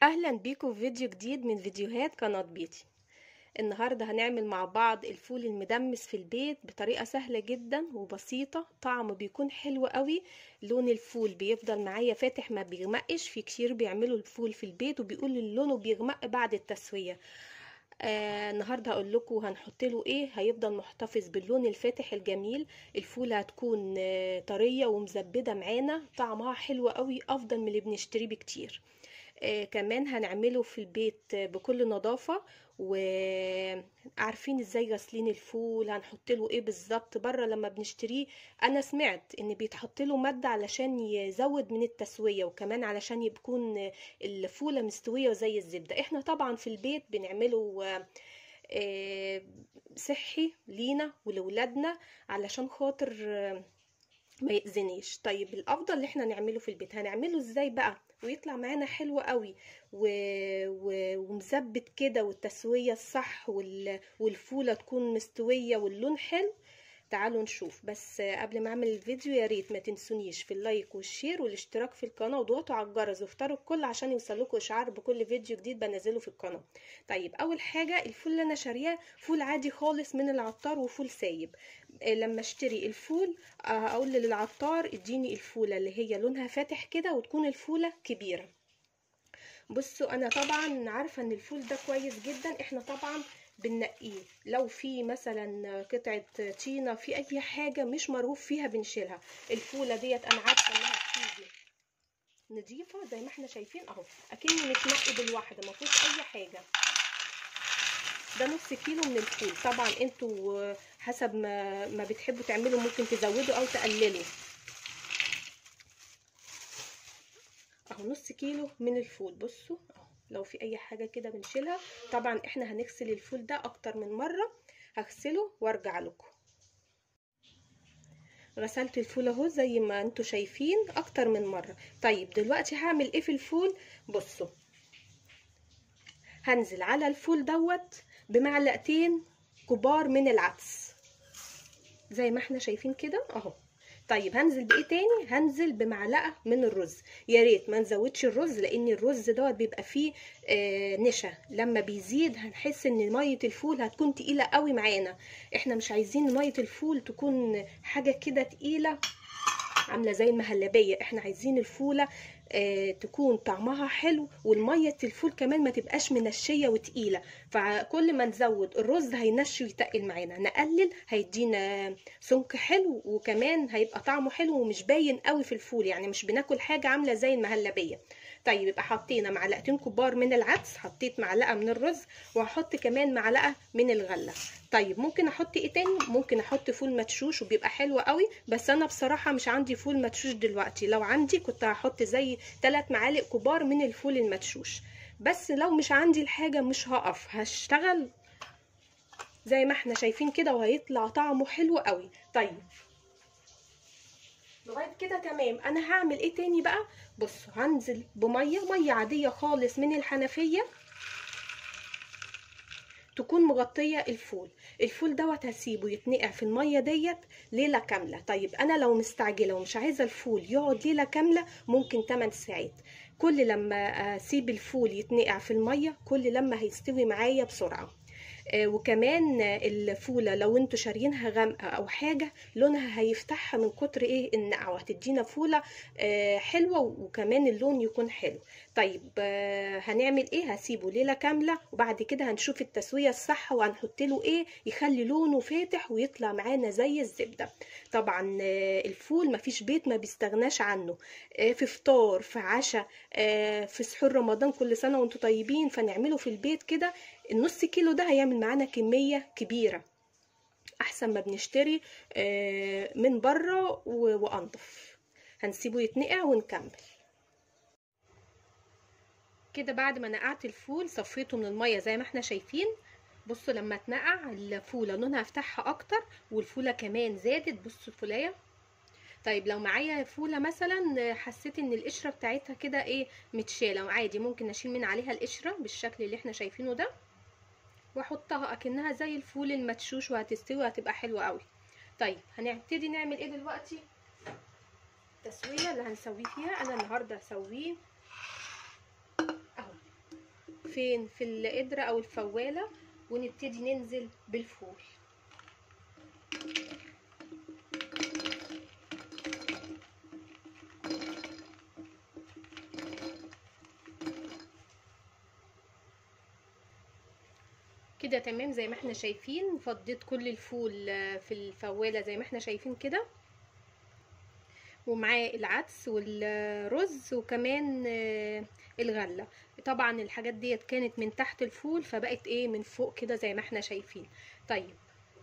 اهلا بيكم في فيديو جديد من فيديوهات قناة بيتي النهاردة هنعمل مع بعض الفول المدمس في البيت بطريقة سهلة جدا وبسيطة طعمه بيكون حلو قوي لون الفول بيفضل معايا فاتح ما بيغمقش في كتير بيعملوا الفول في البيت وبيقولوا لونه بيغمق بعد التسوية آه النهارده هقول لكم هنحط له ايه هيفضل محتفظ باللون الفاتح الجميل الفوله هتكون آه طريه ومزبده معانا طعمها حلو قوي افضل من اللي بنشتريه بكتير آه كمان هنعمله في البيت بكل نظافة وعارفين ازاي غاسلين الفول هنحط له ايه بالظبط بره لما بنشتريه انا سمعت ان بيتحط له ماده علشان يزود من التسويه وكمان علشان يكون الفوله مستويه زي الزبده احنا طبعا في البيت بنعمله آه صحي لينا ولولادنا علشان خاطر ما يأذنيش طيب الافضل اللي احنا نعمله في البيت هنعمله ازاي بقى ويطلع معانا حلو قوي و... و... ومزبت كده والتسويه الصح وال... والفوله تكون مستويه واللون حلو تعالوا نشوف بس قبل ما اعمل الفيديو يا ريت ما تنسونيش في اللايك والشير والاشتراك في القناه وضغطوا على الجرس واختاروا الكل عشان يوصلكوا اشعار بكل فيديو جديد بنزله في القناه طيب اول حاجه الفول اللي انا شارياه فول عادي خالص من العطار وفول سايب لما اشتري الفول اقول للعطار اديني الفوله اللي هي لونها فاتح كده وتكون الفوله كبيره بصوا انا طبعا عارفه ان الفول ده كويس جدا احنا طبعا بننقيه لو في مثلا قطعه طينه في اي حاجه مش مرغوب فيها بنشيلها الفوله ديت انا عارفه انها بتيجي نضيفه زي ما احنا شايفين اهو اكني متنقي بالواحده ما فيهوش اي حاجه ده نص كيلو من الفول طبعا انتوا حسب ما ما بتحبوا تعملوا ممكن تزودوا او تقللوا اهو نص كيلو من الفول بصوا اهو لو في اي حاجه كده بنشيلها طبعا احنا هنغسل الفول ده اكتر من مره هغسله وارجع لكم غسلت الفول اهو زي ما انتوا شايفين اكتر من مره طيب دلوقتي هعمل ايه في الفول بصوا هنزل على الفول دوت بمعلقتين كبار من العدس زي ما احنا شايفين كده اهو طيب هنزل بايه تاني هنزل بمعلقه من الرز يا ريت ما نزودش الرز لان الرز دوت بيبقى فيه آه نشا لما بيزيد هنحس ان ميه الفول هتكون تقيله قوي معانا احنا مش عايزين ميه الفول تكون حاجه كده تقيله عامله زي المهلبيه احنا عايزين الفوله آه تكون طعمها حلو والميه الفول كمان ما تبقاش منشيه وتقيله فكل ما نزود الرز هينشي ويتقل معانا نقلل هيدينا سمك حلو وكمان هيبقى طعمه حلو ومش باين قوي في الفول يعني مش بناكل حاجه عامله زي المهلبيه طيب يبقى حطينا معلقتين كبار من العدس حطيت معلقه من الرز وهحط كمان معلقه من الغله طيب ممكن احط ايه تاني ممكن احط فول مدشوش وبيبقى حلو قوي بس انا بصراحه مش عندي فول مدشوش دلوقتي لو عندي كنت هحط زي 3 معالق كبار من الفول المدشوش بس لو مش عندي الحاجه مش هقف هشتغل زي ما احنا شايفين كده وهيطلع طعمه حلو قوي طيب لغايه كده تمام انا هعمل ايه تاني بقى بصوا هنزل بميه ميه عاديه خالص من الحنفيه تكون مغطيه الفول الفول دوت هسيبه يتنقع في الميه ديت ليله كامله طيب انا لو مستعجله ومش عايزه الفول يقعد ليله كامله ممكن 8 ساعات كل لما اسيب الفول يتنقع في الميه كل لما هيستوي معايا بسرعه آه وكمان الفوله لو انتوا شاريينها غامقه او حاجه لونها هيفتحها من كتر ايه النقع وهتدينا فوله آه حلوه وكمان اللون يكون حلو طيب آه هنعمل ايه هسيبه ليله كامله وبعد كده هنشوف التسويه الصح وهنحط له ايه يخلي لونه فاتح ويطلع معانا زي الزبده طبعا الفول مفيش بيت ما بيستغناش عنه في فطار في عشاء في سحور رمضان كل سنه وانتم طيبين فنعمله في البيت كده النص كيلو ده هيعمل معانا كميه كبيره احسن ما بنشتري من بره وانضف هنسيبه يتنقع ونكمل كده بعد ما نقعت الفول صفيته من الميه زي ما احنا شايفين بصوا لما اتنقع الفوله لونها افتحها اكتر والفوله كمان زادت بصوا الفولايه طيب لو معايا فوله مثلا حسيت ان القشره بتاعتها كده ايه متشاله عادي ممكن اشيل من عليها القشره بالشكل اللي احنا شايفينه ده واحطها اكنها زي الفول المدشوش وهتستوي وهتبقى حلوه قوي طيب هنبتدي نعمل ايه دلوقتي التسويه اللي هنسويه فيها انا النهارده هسويه اهو فين في القدرة او الفوالة ونبتدي ننزل بالفول كده تمام زي ما احنا شايفين فضيت كل الفول في الفوالة زي ما احنا شايفين كده ومعاه العدس والرز وكمان الغله طبعا الحاجات ديت كانت من تحت الفول فبقت ايه من فوق كده زي ما احنا شايفين طيب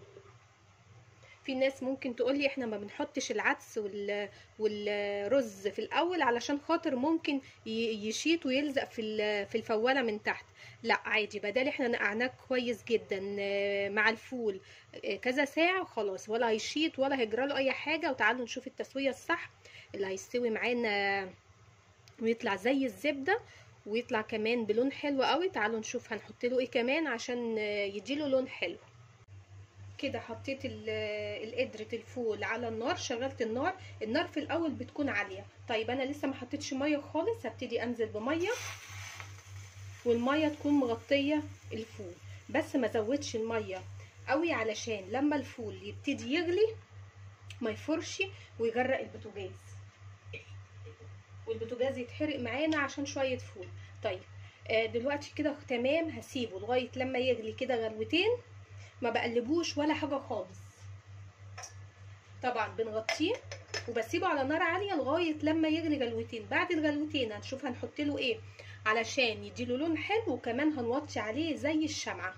في ناس ممكن تقولي احنا ما بنحطش العدس والرز في الاول علشان خاطر ممكن يشيط ويلزق في في الفواله من تحت لا عادي بدل احنا نقعناه كويس جدا مع الفول كذا ساعه خلاص ولا هيشيط ولا هيجرى له اي حاجه وتعالوا نشوف التسويه الصح اللي هيستوي معانا ويطلع زي الزبده ويطلع كمان بلون حلو قوي تعالوا نشوف هنحط له ايه كمان عشان يديله لون حلو كده حطيت القدرة الفول على النار شغلت النار النار في الاول بتكون عالية طيب انا لسه ما حطيتش مية خالص هبتدي انزل بمية والمية تكون مغطية الفول بس ما زودش المية قوي علشان لما الفول يبتدي يغلي ما يفرش ويغرق البوتاجاز والبوتاجاز يتحرق معانا عشان شوية فول طيب آه دلوقتي كده تمام هسيبه لغاية لما يغلي كده غلوتين ما بقلبوش ولا حاجه خالص طبعا بنغطيه وبسيبه على نار عاليه لغايه لما يغلي غلوتين بعد الغلوتين هنشوف هنحط له ايه علشان يديله لون حلو وكمان هنوطي عليه زي الشمعه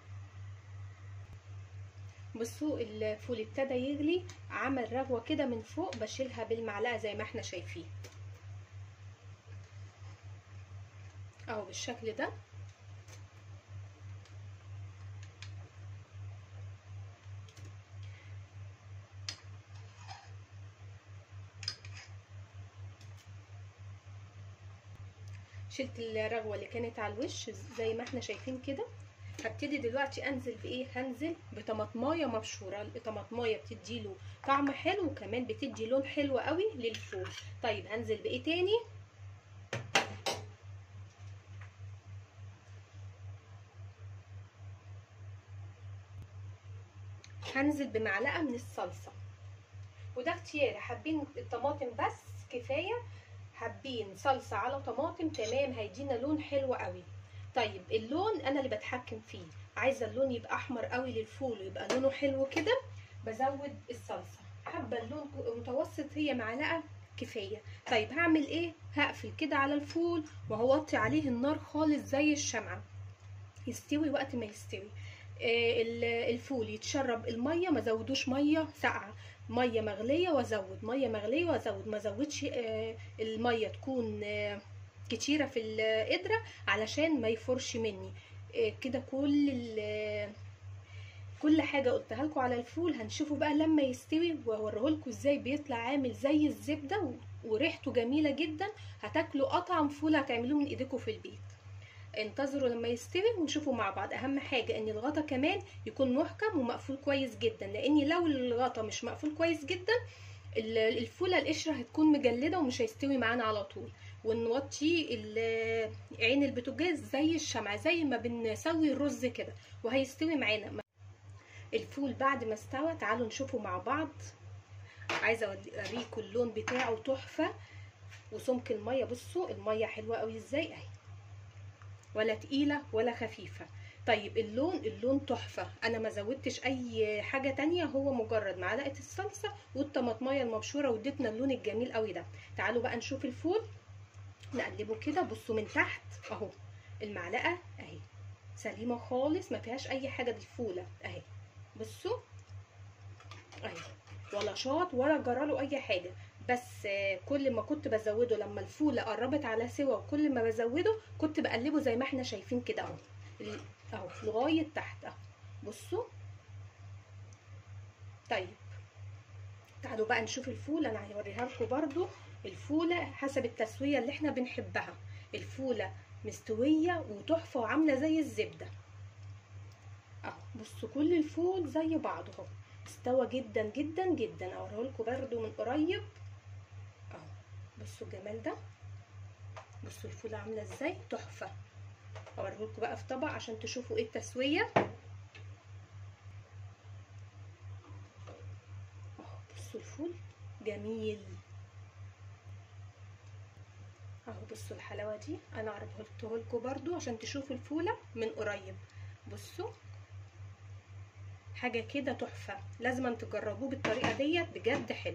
بصوا الفول ابتدى يغلي عمل رغوه كده من فوق بشيلها بالمعلقه زي ما احنا شايفين اهو بالشكل ده شلت الرغوه اللي كانت على الوش زي ما احنا شايفين كده هبتدي دلوقتي انزل بايه هنزل بطماطمايه مبشوره الطماطمايه بتديله طعم حلو وكمان بتدي لون حلو قوي للفول طيب هنزل بايه تاني هنزل بمعلقه من الصلصه وده اختياري حابين الطماطم بس كفايه حابين صلصه على طماطم تمام هيدينا لون حلو قوي طيب اللون انا اللي بتحكم فيه عايزه اللون يبقى احمر قوي للفول ويبقى لونه حلو كده بزود الصلصه حابه اللون متوسط هي معلقه كفايه طيب هعمل ايه هقفل كده على الفول وهوطي عليه النار خالص زي الشمعه يستوي وقت ما يستوي آه الفول يتشرب الميه ما زودوش ميه ساقعه ميه مغليه وازود ميه مغليه وازود ما ازودش آه الميه تكون آه كتيره في القدره علشان ما يفرش مني كده كل كل حاجه قلتها لكم على الفول هنشوفه بقى لما يستوي واوريه لكم ازاي بيطلع عامل زي الزبده وريحته جميله جدا هتاكلوا اطعم فول هتعملوه من ايديكم في البيت انتظروا لما يستوي ونشوفه مع بعض اهم حاجه ان الغطا كمان يكون محكم ومقفول كويس جدا لان لو الغطا مش مقفول كويس جدا الفوله القشره هتكون مجلده ومش هيستوي معانا على طول ونوطي عين البوتاجاز زي الشمعة زي ما بنسوي الرز كده وهيستوي معانا الفول بعد ما استوى تعالوا نشوفه مع بعض عايزه اوريكم اللون بتاعه تحفه وسمك الميه بصوا الميه حلوه قوي ازاي اهي ولا تقيله ولا خفيفه طيب اللون اللون تحفه انا ما زودتش اي حاجه تانية هو مجرد معلقه الصلصه والطماطميه المبشوره وادتنا اللون الجميل قوي ده تعالوا بقى نشوف الفول نقلبه كده بصوا من تحت اهو المعلقه اهي سليمه خالص ما فيهاش اي حاجه دي الفوله اهي بصوا اهي ولا شاط ولا جراله اي حاجه بس كل ما كنت بزوده لما الفوله قربت على سوا وكل ما بزوده كنت بقلبه زي ما احنا شايفين كده اهو اهو لغايه تحت اهو بصوا طيب تعالوا بقى نشوف الفول انا هوريها لكم برده الفوله حسب التسويه اللي احنا بنحبها الفوله مستويه وتحفه وعامله زي الزبده اهو بصوا كل الفول زي بعضه اهو استوى جدا جدا جدا اوريه لكم برده من قريب اهو بصوا الجمال ده بصوا الفوله عامله ازاي تحفه اوريهولكوا بقى في طبق عشان تشوفوا ايه التسويه اهو بصوا الفول جميل اهو بصوا الحلاوه دي انا عرضته لكم برضو عشان تشوفوا الفوله من قريب بصوا حاجه كده تحفه لازم تجربوه بالطريقه ديت بجد حلو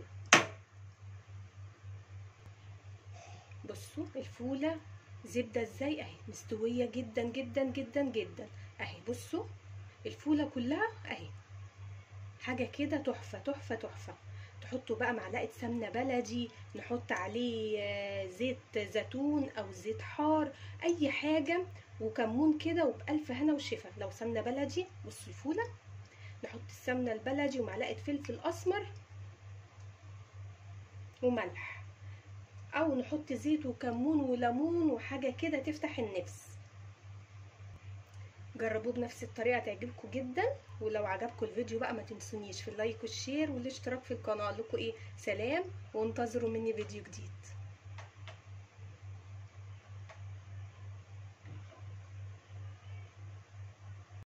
بصوا الفوله زبده ازاي اهي مستويه جدا جدا جدا جدا اهي بصوا الفوله كلها اهي حاجه كده تحفه تحفه تحفه تحطوا بقى معلقه سمنه بلدي نحط عليه زيت زيتون او زيت حار اي حاجه وكمون كده وبالف هنا وشفا لو سمنه بلدي بصوا الفوله نحط السمنه البلدي ومعلقه فلفل اسمر وملح او نحط زيت وكمون وليمون وحاجه كده تفتح النفس جربوه بنفس الطريقه تعجبكم جدا ولو عجبكم الفيديو بقى ما تنسونيش في اللايك والشير والاشتراك في القناه لكم ايه سلام وانتظروا مني فيديو جديد